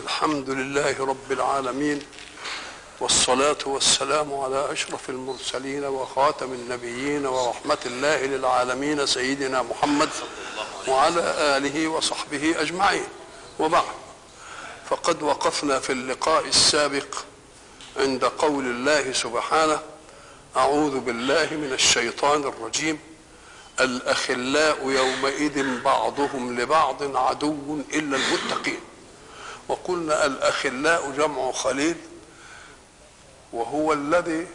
الحمد لله رب العالمين والصلاة والسلام على أشرف المرسلين وخاتم النبيين ورحمة الله للعالمين سيدنا محمد وعلى آله وصحبه أجمعين وبعد فقد وقفنا في اللقاء السابق عند قول الله سبحانه أعوذ بالله من الشيطان الرجيم الأخلاء يومئذ بعضهم لبعض عدو إلا المتقين وقلنا الأخلاء جمع خليل وهو الذي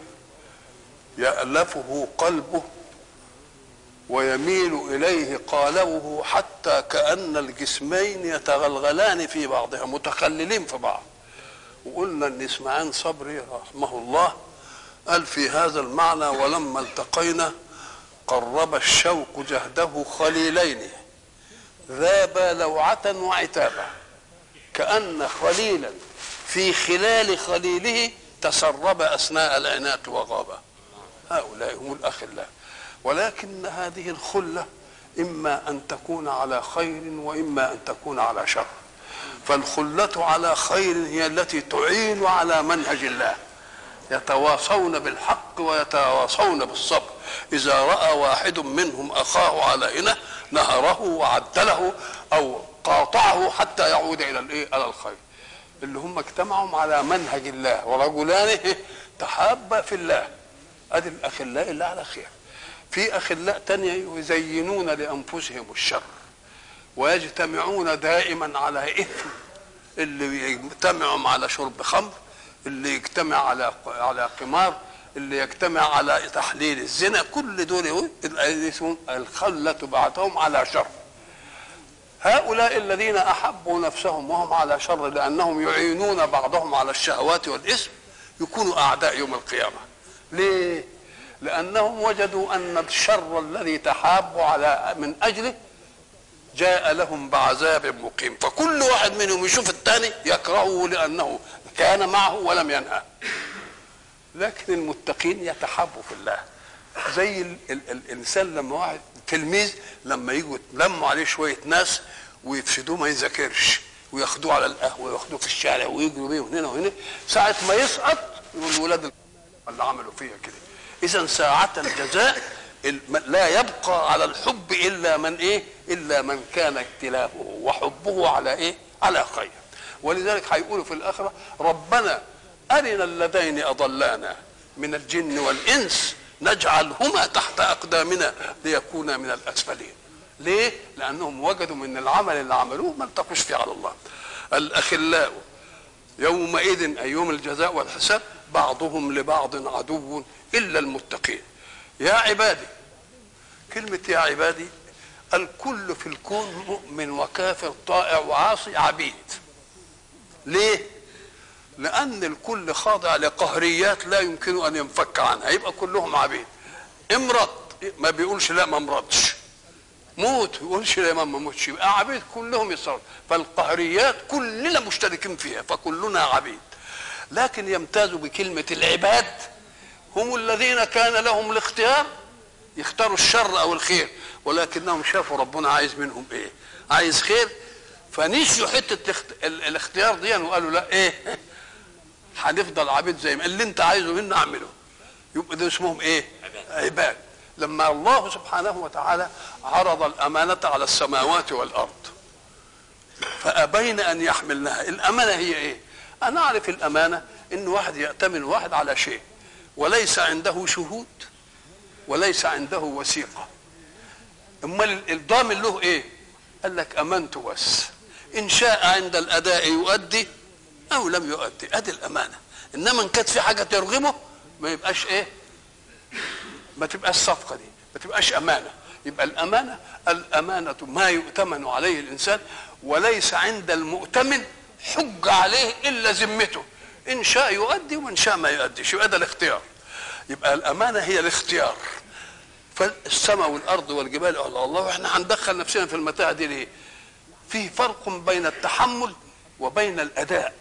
يألفه قلبه ويميل إليه قالبه حتى كأن الجسمين يتغلغلان في بعضها متخللين في بعض وقلنا ان اسماعيل صبري رحمه الله قال في هذا المعنى ولما التقينا قرب الشوق جهده خليلين ذابا لوعة وعتابا كأن خليلا في خلال خليله تسرب أثناء العناق وغابا هؤلاء هم الأخلاء ولكن هذه الخلة إما أن تكون على خير وإما أن تكون على شر فالخلة على خير هي التي تعين على منهج الله يتواصون بالحق ويتواصون بالصبر إذا رأى واحد منهم أخاه على إنه نهره وعدله أو قاطعه حتى يعود إلى الإيه؟ إلى الخير اللي هم اجتمعوا على منهج الله ورجلان تحابا في الله ادي الاخلاء اللي على خير في اخلاء تانية يزينون لانفسهم الشر ويجتمعون دائما على اثم اللي يجتمعوا على شرب خمر اللي يجتمع على على قمار اللي يجتمع على تحليل الزنا كل دول اسمهم الخلة بعضهم على شر هؤلاء الذين احبوا نفسهم وهم على شر لانهم يعينون بعضهم على الشهوات والاثم يكونوا اعداء يوم القيامه ليه لانهم وجدوا ان الشر الذي تحابوا على من اجله جاء لهم بعذاب مقيم فكل واحد منهم يشوف الثاني يكرهه لانه كان معه ولم ينهى لكن المتقين يتحابوا في الله زي ال ال الانسان لما واحد تلميذ لما يجوا يتلموا عليه شويه ناس ويفسدوه ما يذاكرش وياخدوه على القهوه وياخدوه في الشارع ويجروا بيه هنا وهنا ساعه ما يسقط يقول الولاد اللي عملوا فيها كده اذا ساعه الجزاء لا يبقى على الحب الا من ايه الا من كان اختلافه وحبه على ايه على خير ولذلك هيقولوا في الاخره ربنا ارنا اللذين اضلانا من الجن والانس نجعلهما تحت اقدامنا ليكونا من الاسفلين ليه لانهم وجدوا من العمل اللي عملوه ما التقوش فيه على الله الاخلاء يومئذ اي يوم الجزاء والحساب بعضهم لبعض عدو الا المتقين يا عبادي كلمه يا عبادي الكل في الكون مؤمن وكافر طائع وعاصي عبيد ليه لان الكل خاضع لقهريات لا يمكن ان ينفك عنها يبقى كلهم عبيد امرض ما بيقولش لا ما امرضش موت ما يقولش لا ما موتش يبقى عبيد كلهم يصرف فالقهريات كلنا مشتركين فيها فكلنا عبيد لكن يمتازوا بكلمة العباد هم الذين كان لهم الاختيار يختاروا الشر او الخير ولكنهم شافوا ربنا عايز منهم ايه عايز خير فنسيوا حته الاختيار دي وقالوا لا ايه هنفضل عبيد زي ما اللي انت عايزه منا اعمله يبقى ده اسمهم ايه عباد, عباد. لما الله سبحانه وتعالى عرض الامانه على السماوات والارض فابين ان يحملنها الامانه هي ايه انا اعرف الامانه ان واحد ياتمن واحد على شيء وليس عنده شهود وليس عنده وثيقه امال الضامن له ايه قال لك امنت بس ان شاء عند الاداء يؤدي او لم يؤدي ادي الامانه انما ان كانت في حاجه ترغمه ما يبقاش ايه ما تبقاش الصفقه دي ما تبقاش امانه يبقى الامانه الامانه ما يؤتمن عليه الانسان وليس عند المؤتمن حج عليه الا ذمته ان شاء يؤدي وان شاء ما يؤديش يبقى ده الاختيار يبقى الامانه هي الاختيار فالسماء والارض والجبال الله الله واحنا هندخل نفسنا في المتاع دي ليه؟ في فرق بين التحمل وبين الاداء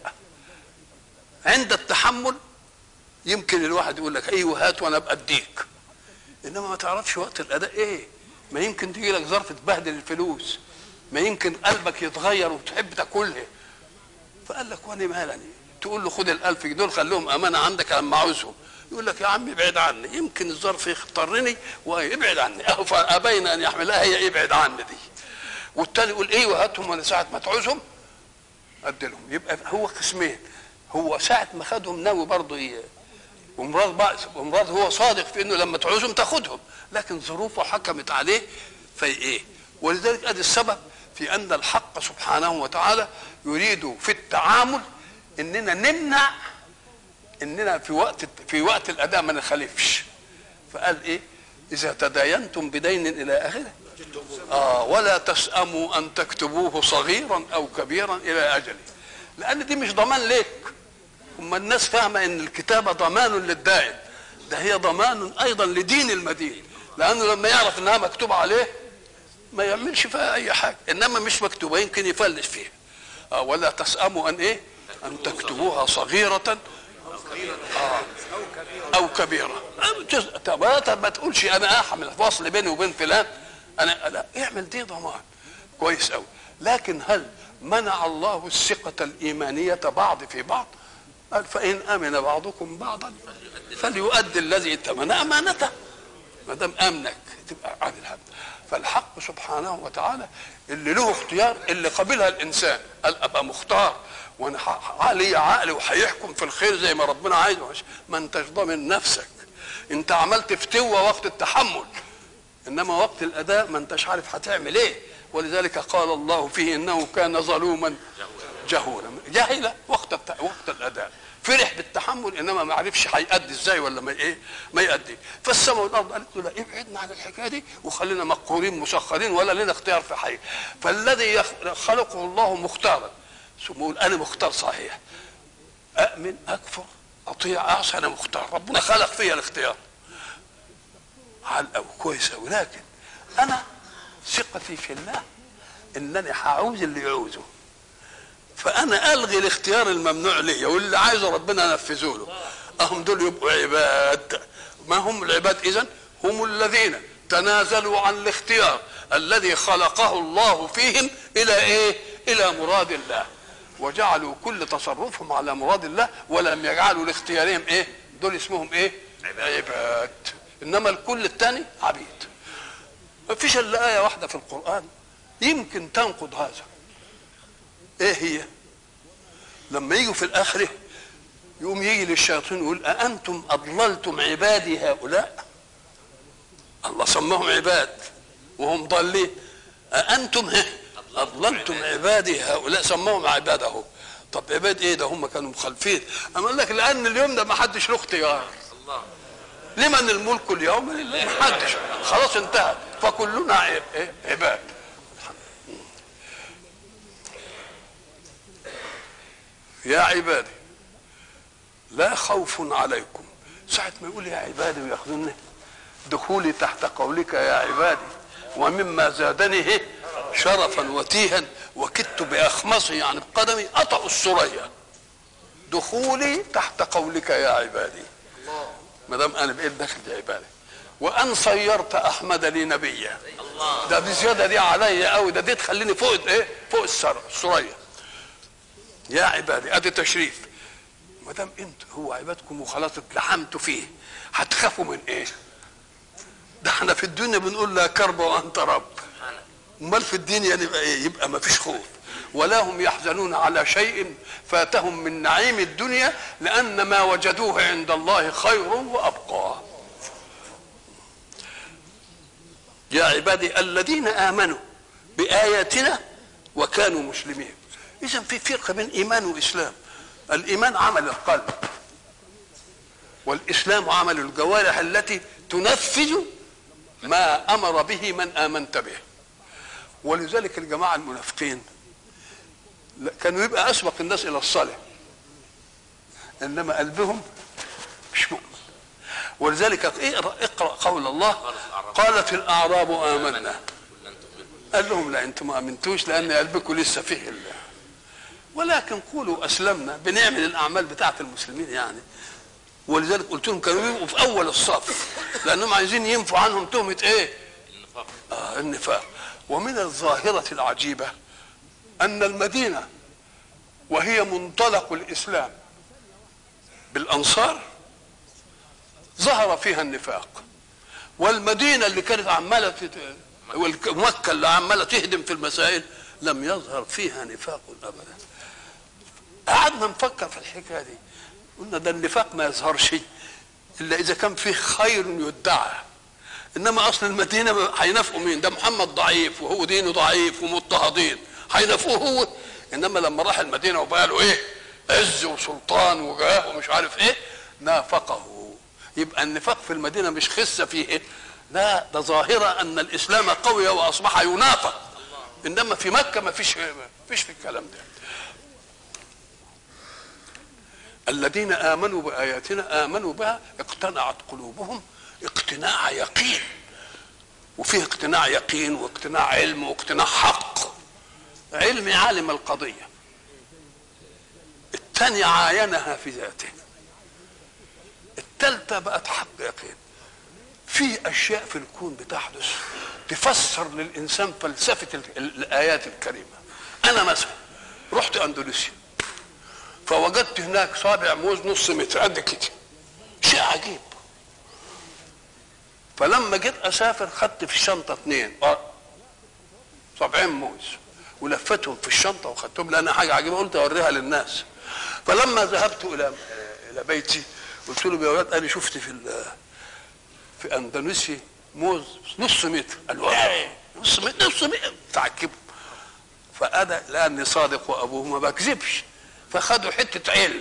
عند التحمل يمكن الواحد يقول لك ايوه هات وانا ابقى اديك انما ما تعرفش وقت الاداء ايه ما يمكن تيجي لك ظرف تبهدل الفلوس ما يمكن قلبك يتغير وتحب تاكلها فقال لك وانا مالني تقول له خد الألف جنيه دول خليهم امانه عندك لما عاوزهم يقول لك يا عم ابعد عني يمكن الظرف يختارني ويبعد عني اهو فابين ان يحملها هي ابعد عني دي والتاني يقول ايه وهاتهم وانا ساعه ما تعوزهم اديلهم يبقى هو قسمين هو ساعه ما خدهم ناوي برضه ايه ومراد بقى ومراد هو صادق في انه لما تعوزهم تاخدهم لكن ظروفه حكمت عليه في ايه ولذلك ادي السبب في ان الحق سبحانه وتعالى يريد في التعامل اننا نمنع اننا في وقت في وقت الاداء ما نخالفش فقال ايه اذا تداينتم بدين الى اخره اه ولا تسأموا ان تكتبوه صغيرا او كبيرا الى اجله لان دي مش ضمان ليك هم الناس فاهمه ان الكتابه ضمان للدائن ده هي ضمان ايضا لدين المدين لانه لما يعرف انها مكتوبه عليه ما يعملش فيها اي حاجه انما مش مكتوبه يمكن يفلس فيها آه ولا تسأموا ان ايه ان تكتبوها صغيره آه او كبيره طب ما تقولش انا احمل فصل بيني وبين فلان انا لا اعمل دي ضمان كويس قوي لكن هل منع الله الثقة الإيمانية بعض في بعض قال فإن أمن بعضكم بعضا فليؤدي الذي ائتمن أمانته ما دام أمنك تبقى عامل هذا فالحق سبحانه وتعالى اللي له اختيار اللي قبلها الإنسان قال أبقى مختار وانا علي عقلي وهيحكم في الخير زي ما ربنا عايز ما انتش ضامن نفسك انت عملت فتوة وقت التحمل انما وقت الاداء ما انتش عارف هتعمل ايه ولذلك قال الله فيه انه كان ظلوما جهولا جاهلا وقت وقت الاداء فرح بالتحمل انما ما عرفش هيأدي ازاي ولا ما ايه ما يأدي فالسماء والارض قالت له لا ابعدنا عن الحكايه دي وخلينا مقهورين مسخرين ولا لنا اختيار في حي فالذي خلقه الله مختارا ثم انا مختار صحيح اؤمن اكفر اطيع اعصى انا مختار ربنا خلق فيا الاختيار على الأول كويس أوي لكن أنا ثقتي في الله إنني هعوز اللي يعوزه فأنا ألغي الاختيار الممنوع لي واللي عايزه ربنا نفذه له أهم دول يبقوا عباد ما هم العباد إذن هم الذين تنازلوا عن الاختيار الذي خلقه الله فيهم إلى إيه؟ إلى مراد الله وجعلوا كل تصرفهم على مراد الله ولم يجعلوا لاختيارهم إيه؟ دول اسمهم إيه؟ عباد انما الكل الثاني عبيد ما فيش الا ايه واحده في القران يمكن تنقض هذا ايه هي لما يجوا في الاخره يقوم يجي للشياطين يقول أأنتم أضللتم عبادي هؤلاء الله سماهم عباد وهم ضالين أأنتم أضللتم عبادي هؤلاء سماهم عباد أهو طب عباد إيه ده هم كانوا مخالفين أما قال لك لأن اليوم ده ما حدش له اختيار الله لمن الملك اليوم لله ما حدش خلاص انتهى فكلنا عباد يا عبادي لا خوف عليكم ساعة ما يقول يا عبادي وياخذوني دخولي تحت قولك يا عبادي ومما زادني شرفا وتيها وكدت بأخمصي يعني بقدمي أطأ السرية دخولي تحت قولك يا عبادي ما دام انا بقيت داخل دي عباده وان صيرت احمد لي نبيا ده دي زياده دي عليا قوي ده دي تخليني فوق ايه فوق السريه يا عبادي ادي تشريف ما دام انت هو عبادكم وخلاص اتلحمتوا فيه هتخافوا من ايه ده احنا في الدنيا بنقول لا كرب وانت رب امال في الدنيا يبقى ايه يبقى ما فيش خوف ولا هم يحزنون على شيء فاتهم من نعيم الدنيا لأن ما وجدوه عند الله خير وأبقى يا عبادي الذين آمنوا بآياتنا وكانوا مسلمين إذا في فرق بين إيمان وإسلام الإيمان عمل القلب والإسلام عمل الجوارح التي تنفذ ما أمر به من آمنت به ولذلك الجماعة المنافقين كانوا يبقى اسبق الناس الى الصلاه انما قلبهم مش مؤمن ولذلك اقرا اقرا قول الله قالت الاعراب امنا قال لهم لا انتم ما امنتوش لان قلبكم لسه فيه الله ولكن قولوا اسلمنا بنعمل الاعمال بتاعه المسلمين يعني ولذلك قلت لهم كانوا يبقوا في اول الصف لانهم عايزين ينفوا عنهم تهمه ايه؟ النفاق آه النفاق ومن الظاهره العجيبه ان المدينه وهي منطلق الاسلام بالانصار ظهر فيها النفاق والمدينه اللي كانت عماله تت- ومكه اللي عماله تهدم في المسائل لم يظهر فيها نفاق ابدا قعدنا نفكر في الحكايه دي قلنا ده النفاق ما يظهرش الا اذا كان فيه خير يدعى انما اصل المدينه هينافقوا مين ده محمد ضعيف وهو دينه ضعيف ومضطهدين هينافقوه هو انما لما راح المدينه وبقى له ايه عز وسلطان وجاه ومش عارف ايه نافقه يبقى النفاق في المدينه مش خسه فيه لا ده ظاهره ان الاسلام قوي واصبح ينافق انما في مكه ما فيش ما فيش في الكلام ده الذين امنوا باياتنا امنوا بها اقتنعت قلوبهم اقتناع يقين وفيه اقتناع يقين واقتناع علم واقتناع حق علم عالم القضيه الثاني عاينها في ذاته الثالثه بقت حق يقين في اشياء في الكون بتحدث تفسر للانسان فلسفه ال- ال- الايات الكريمه انا مثلا رحت اندونيسيا فوجدت هناك صابع موز نص متر قد كده شيء عجيب فلما جيت اسافر خدت في الشنطه اثنين آه، صابعين موز ولفتهم في الشنطه وخدتهم لان حاجه عجيبه قلت اوريها للناس فلما ذهبت الى الى بيتي قلت لهم يا ولاد انا شفت في ال- في اندونيسيا موز نص متر قالوا ايه نص متر نص متر تعجبوا فانا لاني صادق وابوه ما بكذبش فخدوا حته علم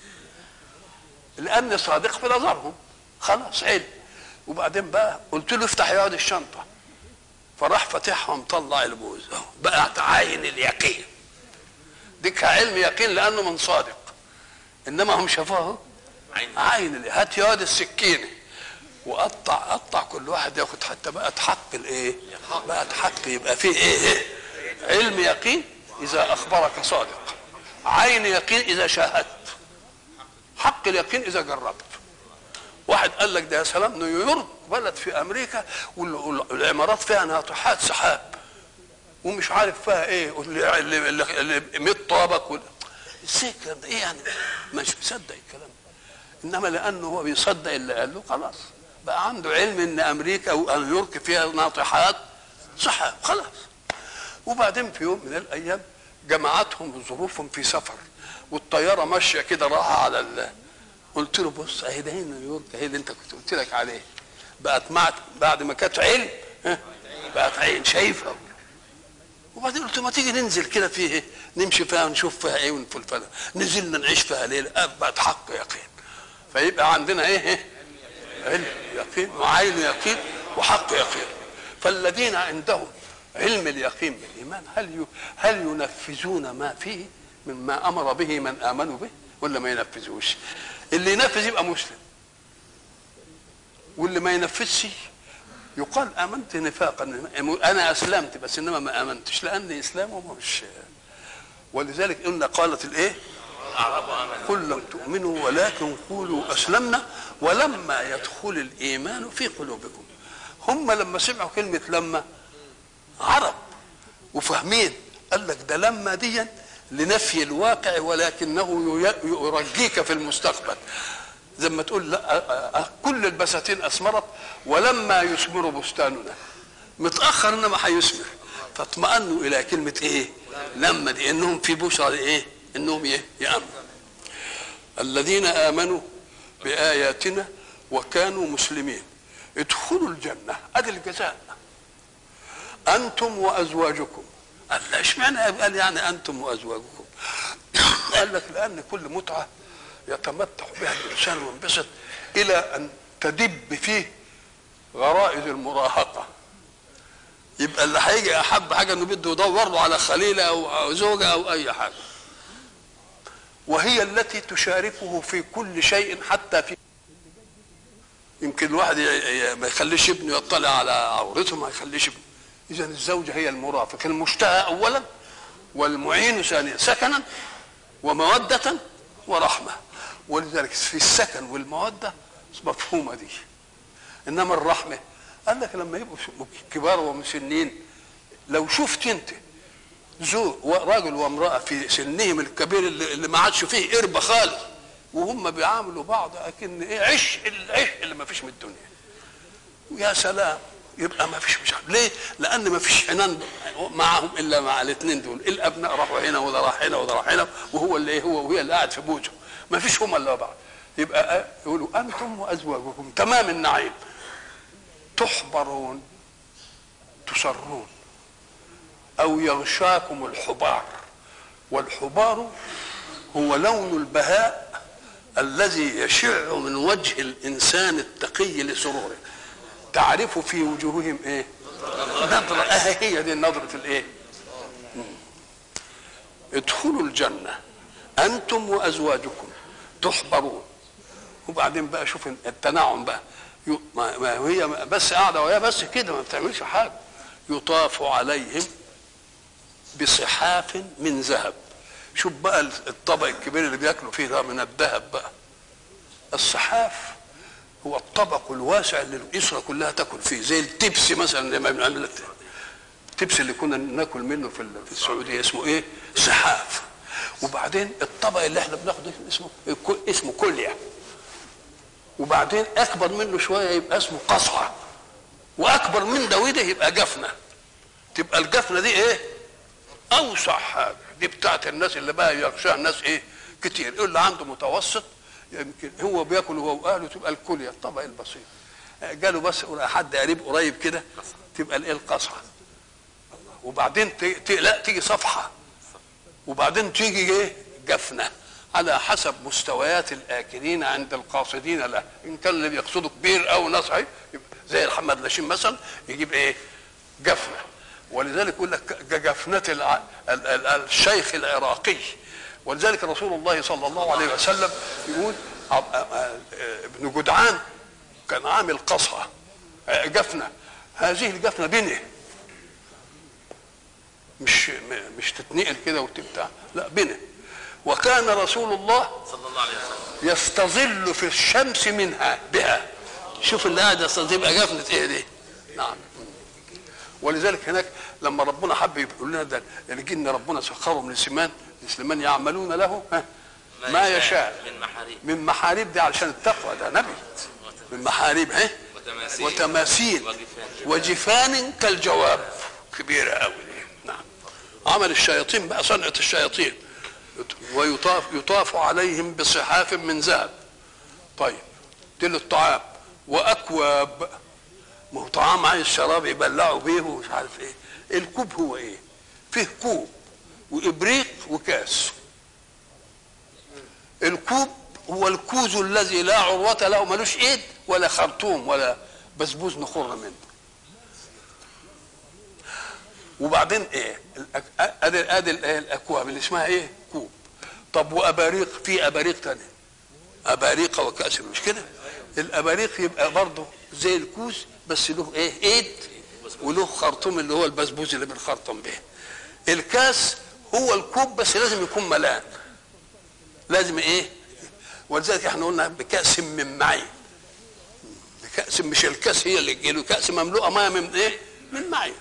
لاني صادق في نظرهم خلاص علم وبعدين بقى قلت له افتح يقعد الشنطه فراح فاتحها ومطلع الموز أهو. بقى عاين اليقين ديك علم يقين لانه من صادق انما هم شافوه عين ال- هات ياض السكينه وقطع قطع كل واحد ياخد حتى بقت حق الايه بقت حق يبقى فيه ايه, إيه؟ علم يقين اذا اخبرك صادق عين يقين اذا شاهدت حق اليقين اذا جربت واحد قال لك ده يا سلام نيويورك بلد في امريكا وال- وال- والعمارات فيها ناطحات سحاب ومش عارف فيها ايه واللي اللي, اللي, اللي 100 طابق وال... ازاي الكلام ده ايه يعني مش مصدق الكلام ده انما لانه هو بيصدق اللي قال له خلاص بقى عنده علم ان امريكا ونيويورك فيها ناطحات سحاب خلاص وبعدين في يوم من الايام جمعتهم ظروفهم في سفر والطياره ماشيه كده راحه على ال... قلت له بص اهي ده هي نيويورك اهي اللي انت كنت قلت لك عليه بقت معت بعد ما كانت علم ها، بقت عين شايفها وبعدين قلت ما تيجي ننزل كده فيه إيه؟ نمشي فيها ونشوف فيها ايه ونفل فيها نزلنا نعيش فيها ليله آه، بقت حق يقين فيبقى عندنا ايه إيه؟ علم يقين وعين يقين وحق يقين فالذين عندهم علم اليقين بالايمان هل ي... هل ينفذون ما فيه مما امر به من امنوا به ولا ما ينفذوش اللي ينفذ يبقى مسلم واللي ما ينفذش يقال امنت نفاقا انا اسلمت بس انما ما امنتش لان اسلامه مش ولذلك قلنا قالت الايه قل لم تؤمنوا ولكن قولوا اسلمنا ولما يدخل الايمان في قلوبكم هم لما سمعوا كلمه لما عرب وفاهمين قال لك ده لما دي لنفي الواقع ولكنه ي- يرجيك في المستقبل زي ما تقول لا أ- أ- كل البساتين اثمرت ولما يثمر بستاننا متاخر انما هيثمر فاطمأنوا الى كلمه ايه لما دي انهم في بشرى ايه انهم ايه يامنوا الذين امنوا باياتنا وكانوا مسلمين ادخلوا الجنه ادي الجزاء انتم وازواجكم قال لا اشمعنى قال يعني انتم وازواجكم قال لك لان كل متعه يتمتع بها الانسان وينبسط الى ان تدب فيه غرائز المراهقه يبقى اللي هيجي احب حاجه انه بده يدور له على خليله او أو زوجه او اي حاجه وهي التي تشاركه في كل شيء حتى في يمكن الواحد ي- ي- ما يخليش ابنه يطلع على عورته ما يخليش ابنه اذا الزوجه هي المرافق المشتهى اولا والمعين ثانيا سكنا وموده ورحمه ولذلك في السكن والموده مفهومه دي انما الرحمه قال لك لما يبقوا كبار ومسنين لو شفت انت زوج راجل وامراه في سنهم الكبير اللي, اللي ما عادش فيه قربه خالص وهم بيعاملوا بعض اكن ايه عش العش اللي ما فيش من الدنيا يا سلام يبقى ما فيش مش عارف ليه؟ لان ما فيش حنان معهم الا مع الاثنين دول الابناء راحوا هنا وده راح هنا وده راح هنا وهو اللي إيه هو وهي اللي قاعد في بوجه ما فيش هم الا بعض يبقى يقولوا انتم وازواجكم تمام النعيم تحبرون تسرون او يغشاكم الحبار والحبار هو لون البهاء الذي يشع من وجه الانسان التقي لسروره تعرف في وجوههم ايه نظرة اه هي دي نظرة الايه ادخلوا الجنة انتم وازواجكم تحبرون وبعدين بقى شوف التنعم بقى ما هي بس قاعدة وهي بس كده ما بتعملش حاجة يطاف عليهم بصحاف من ذهب شوف بقى الطبق الكبير اللي بياكلوا فيه ده من الذهب بقى الصحاف هو الطبق الواسع اللي الاسره كلها تاكل فيه زي التبس مثلا لما بنعمل التبس اللي كنا ناكل منه في في السعوديه اسمه ايه؟ سحاف وبعدين الطبق اللي احنا بناخده اسمه اسمه كليا وبعدين اكبر منه شويه يبقى اسمه قصعه واكبر من ده وده يبقى جفنه تبقى الجفنه دي ايه؟ اوسع حاجه دي بتاعت الناس اللي بقى يغشاها الناس ايه؟ كتير يقول اللي عنده متوسط يمكن هو بياكل هو واهله تبقى الكليه الطبق البسيط جاله بس حد قريب قريب كده تبقى الايه القصعه وبعدين لا تيجي صفحه وبعدين تيجي ايه جفنه على حسب مستويات الاكلين عند القاصدين له ان كان اللي بيقصدوا كبير او نصعي زي محمد لاشين مثلا يجيب ايه جفنه ولذلك يقول لك جفنه الشيخ العراقي ولذلك رسول الله صلى الله عليه وسلم يقول ابن جدعان كان عامل قصعة جفنة هذه الجفنة بنه مش مش تتنقل كده وتبتاع لا بنه وكان رسول الله صلى الله عليه وسلم يستظل في الشمس منها بها شوف اللي قاعد يستظل يبقى جفنة ايه دي نعم ولذلك هناك لما ربنا حب يقول لنا ده الجن ربنا سخرهم لسمان لسليمان يعملون له ها ما يشاء من محاريب من محاريب دي علشان التقوى ده نبي من محاريب ها وتماثيل وتماثيل وجفان. وجفان كالجواب كبيرة قوي نعم عمل الشياطين بقى صنعة الشياطين ويطاف يطاف عليهم بصحاف من ذهب طيب دي الطعام واكواب ما هو طعام عايز شراب يبلعوا بيه ومش عارف ايه الكوب هو ايه فيه كوب وابريق وكاس الكوب هو الكوز الذي لا عروة له ملوش ايد ولا خرطوم ولا بسبوس نخر منه وبعدين ايه الأك- ادي ادي الإيه؟ الاكواب اللي اسمها ايه كوب طب واباريق في اباريق تانية اباريق وكاس مش كده الاباريق يبقى برضه زي الكوز بس له ايه ايد وله خرطوم اللي هو البسبوس اللي بنخرطم به الكاس هو الكوب بس لازم يكون ملان لازم ايه ولذلك احنا قلنا بكأس من معين بكأس مش الكاس هي اللي تجيله كأس مملوءة مية من ايه من معين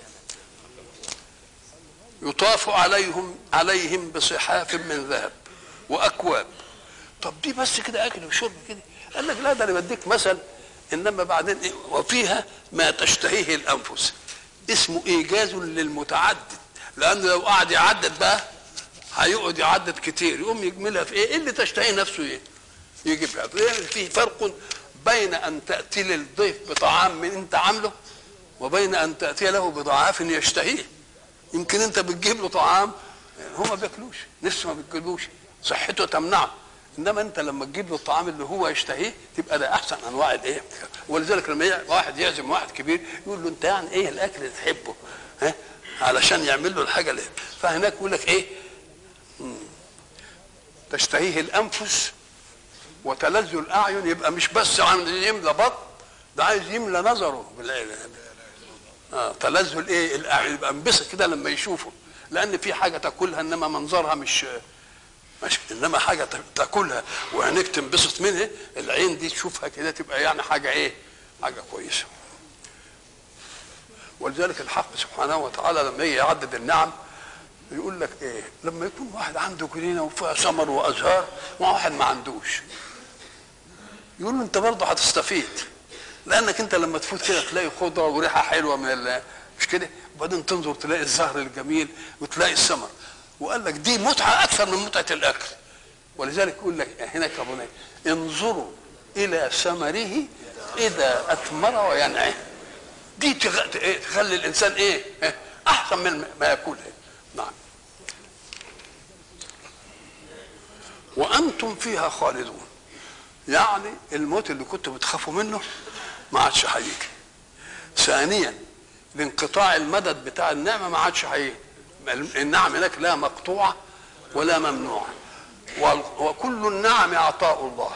يطاف عليهم عليهم بصحاف من ذهب واكواب طب دي بس كده اكل وشرب كده قال لك لا ده انا بديك مثل انما بعدين إيه؟ وفيها ما تشتهيه الانفس اسمه ايجاز للمتعدد لان لو قعد يعدد بقى هيقعد يعدد كتير يقوم يجملها في ايه إيه اللي تشتهيه نفسه ايه يجيبها يعني في فرق بين ان تاتي للضيف بطعام من انت عامله وبين ان تاتي له بضعاف يشتهيه يمكن انت بتجيب له طعام هو ما بياكلوش لسه ما بياكلوش صحته تمنعه انما انت لما تجيب له الطعام اللي هو يشتهيه تبقى ده احسن انواع الايه ولذلك لما يع- واحد يعزم واحد كبير يقول له انت يعني ايه الاكل اللي تحبه ها علشان يعمل له الحاجه اللي فهناك يقول لك ايه مم. تشتهيه الانفس وتلذ الاعين يبقى مش بس عايز يملى بطن ده عايز يملى نظره بالعين آه تلذ الايه الاعين يبقى انبسط كده لما يشوفه لان في حاجه تاكلها انما منظرها مش مش انما حاجه تاكلها وعينيك تنبسط منها العين دي تشوفها كده تبقى يعني حاجه ايه حاجه كويسه ولذلك الحق سبحانه وتعالى لما يجي يعدد النعم يقول لك ايه لما يكون واحد عنده جنينه وفيها ثمر وازهار وواحد ما عندوش يقول له انت برضه هتستفيد لانك انت لما تفوت كده تلاقي خضره وريحه حلوه من ال- مش كده وبعدين تنظر تلاقي الزهر الجميل وتلاقي الثمر وقال لك دي متعه اكثر من متعه الاكل ولذلك يقول لك هناك يا بني انظروا الى ثمره اذا اثمر وينعه دي تغ- ت- إيه؟ تخلي الانسان ايه إيه؟ احسن من ما ياكل نعم وانتم فيها خالدون يعني الموت اللي كنتوا بتخافوا منه ما عادش هيجي ثانيا لانقطاع المدد بتاع النعمه ما عادش هيجي النعم هناك لا مقطوعه ولا ممنوعه وال- وكل النعم عطاء الله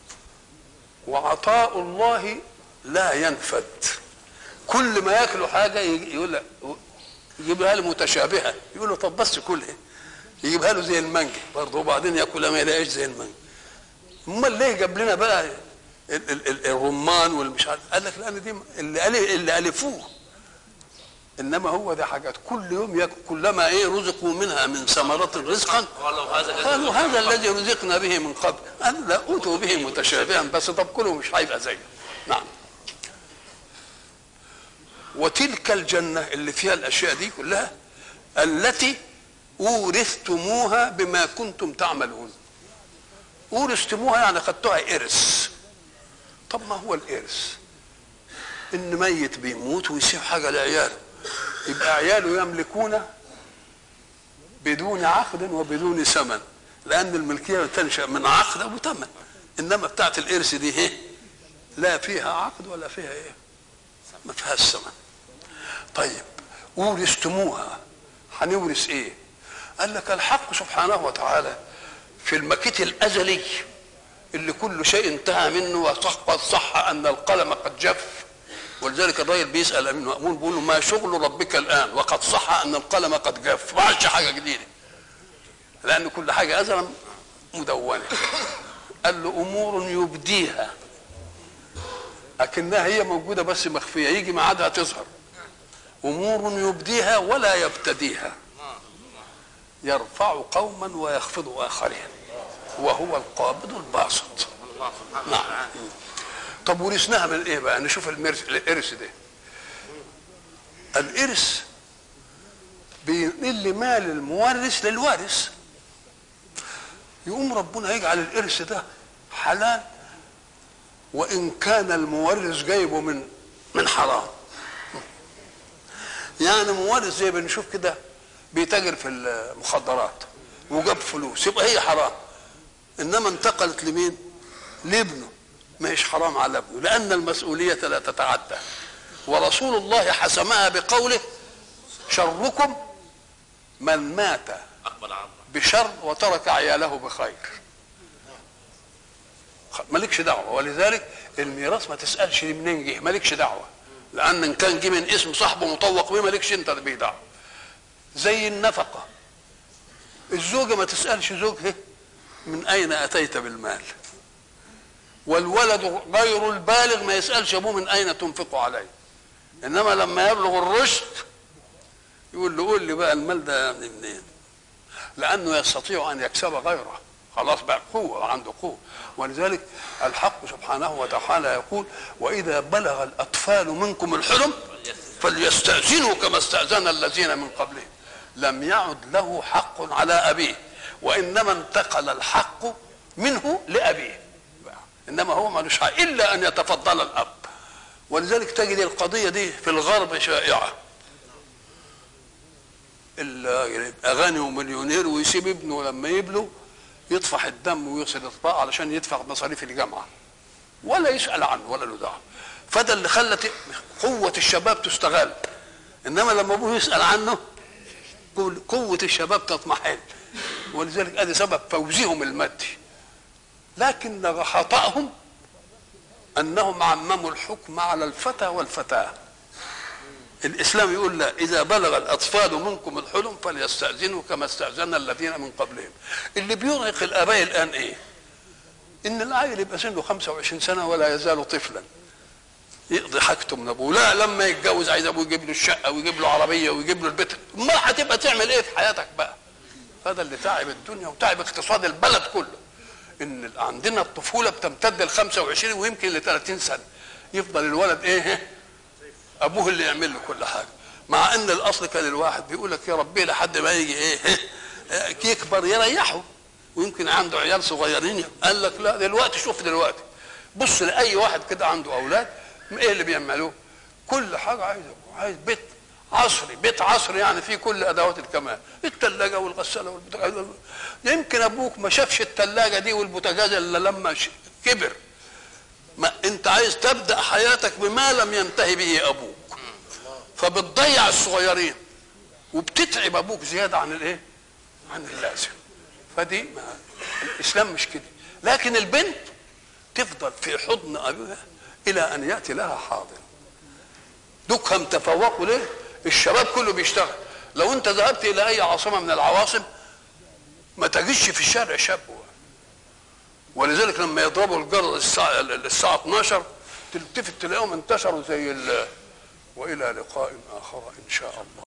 وعطاء الله لا ينفد كل ما ياكلوا حاجه يجي- يقول لك يجيبها له متشابهه يقول له طب بس كلها يجيبها له زي المانجا برضه وبعدين ياكلها ما يلاقيش زي المانجا امال ليه جاب لنا بقى ال- ال- ال- الرمان والمش عارف قال لك لان دي اللي ألف اللي الفوه انما هو ده حاجات كل يوم ياكل كلما ايه رزقوا منها من ثمرات رزقا قالوا هذا الذي رزقنا به من قبل قال لا اوتوا به متشابها بس طب كله مش هيبقى زيه نعم وتلك الجنة اللي فيها الأشياء دي كلها التي أورثتموها بما كنتم تعملون أورثتموها يعني خدتوها إرث طب ما هو الإرث إن ميت بيموت ويسيب حاجة لعياله يبقى عياله يملكون بدون عقد وبدون ثمن لأن الملكية تنشأ من عقد وثمن إنما بتاعت الإرث دي إيه؟ لا فيها عقد ولا فيها إيه؟ ما فيهاش ثمن طيب ورثتموها هنورث ايه قال لك الحق سبحانه وتعالى في المكيت الازلي اللي كل شيء انتهى منه وصح صح ان القلم قد جف ولذلك الراجل بيسال امين مامون بيقول له ما شغل ربك الان وقد صح ان القلم قد جف ما عادش حاجه جديده لان كل حاجه ازلا مدونه قال له امور يبديها لكنها هي موجوده بس مخفيه يجي ميعادها تظهر امور يبديها ولا يبتديها يرفع قوما ويخفض اخرين وهو القابض الباسط نعم طب ورثناها من ايه بقى نشوف المرث الارث ده الارث بينقل مال المورث للوارث يقوم ربنا يجعل الارث ده حلال وان كان المورث جايبه من من حرام يعني مورث زي بنشوف كده بيتاجر في المخدرات وجاب فلوس يبقى هي حرام انما انتقلت لمين لابنه ما هيش حرام على ابنه لان المسؤوليه لا تتعدى ورسول الله حسمها بقوله شركم من مات اقبل عمرو بشر وترك عياله بخير مالكش دعوه ولذلك الميراث ما تسالش منين جه مالكش دعوه لان ان كان جه من اسم صاحبه مطوق بيه مالكش انت بيه دعوه زي النفقه الزوجه ما تسالش زوجها من اين اتيت بالمال والولد غير البالغ ما يسالش ابوه من اين تنفق عليه انما لما يبلغ الرشد يقول له قول لي بقى المال ده منين لانه يستطيع ان يكسب غيره خلاص بقى قوه عنده قوه ولذلك الحق سبحانه وتعالى يقول واذا بلغ الاطفال منكم الحلم فليستاذنوا كما استاذن الذين من قبلهم لم يعد له حق على ابيه وانما انتقل الحق منه لابيه انما هو ملوش حق الا ان يتفضل الاب ولذلك تجد القضيه دي في الغرب شائعه اللي يبقى غني ومليونير ويسيب ابنه لما يبلغ يطفح الدم ويغسل الاطباق علشان يدفع مصاريف الجامعه ولا يسال عنه ولا له دعوه فده اللي خلت قوه الشباب تستغل انما لما ابوه يسال عنه قوه الشباب تطمحن ولذلك ادي سبب فوزهم المادي لكن خطأهم انهم عمموا الحكم على الفتى والفتاه الاسلام يقول لا اذا بلغ الاطفال منكم الحلم فليستاذنوا كما استاذن الذين من قبلهم اللي بيرهق الاباء الان ايه ان العيل يبقى سنه 25 سنه ولا يزال طفلا يقضي حاجته من ابوه لا لما يتجوز عايز ابوه يجيب له الشقه ويجيب له عربيه ويجيب له البيت ما هتبقى تعمل ايه في حياتك بقى هذا اللي تعب الدنيا وتعب اقتصاد البلد كله ان عندنا الطفوله بتمتد ل 25 ويمكن ل 30 سنه يفضل الولد ايه ابوه اللي يعمل له كل حاجه مع ان الاصل كان الواحد بيقول لك يا ربي لحد ما يجي ايه يكبر يريحه ويمكن عنده عيال صغيرين قال لك لا دلوقتي شوف دلوقتي بص لاي واحد كده عنده اولاد ايه اللي بيعملوه كل حاجه عايز عايز بيت عصري بيت عصري يعني فيه كل ادوات الكمال الثلاجه والغساله والبوتاجاز يمكن ابوك ما شافش الثلاجه دي والبوتاجاز الا لما كبر ما انت عايز تبدا حياتك بما لم ينتهي به ابوك فبتضيع الصغيرين وبتتعب ابوك زياده عن الايه عن اللازم فدي ما الاسلام مش كده لكن البنت تفضل في حضن ابيها الى ان ياتي لها حاضر دوكهم تفوقوا ليه الشباب كله بيشتغل لو انت ذهبت الى اي عاصمه من العواصم ما تجدش في الشارع شاب ولذلك لما يضربوا الجرس الساعه الساعه 12 تلتفت تلاقيهم انتشروا زي والى لقاء اخر ان شاء الله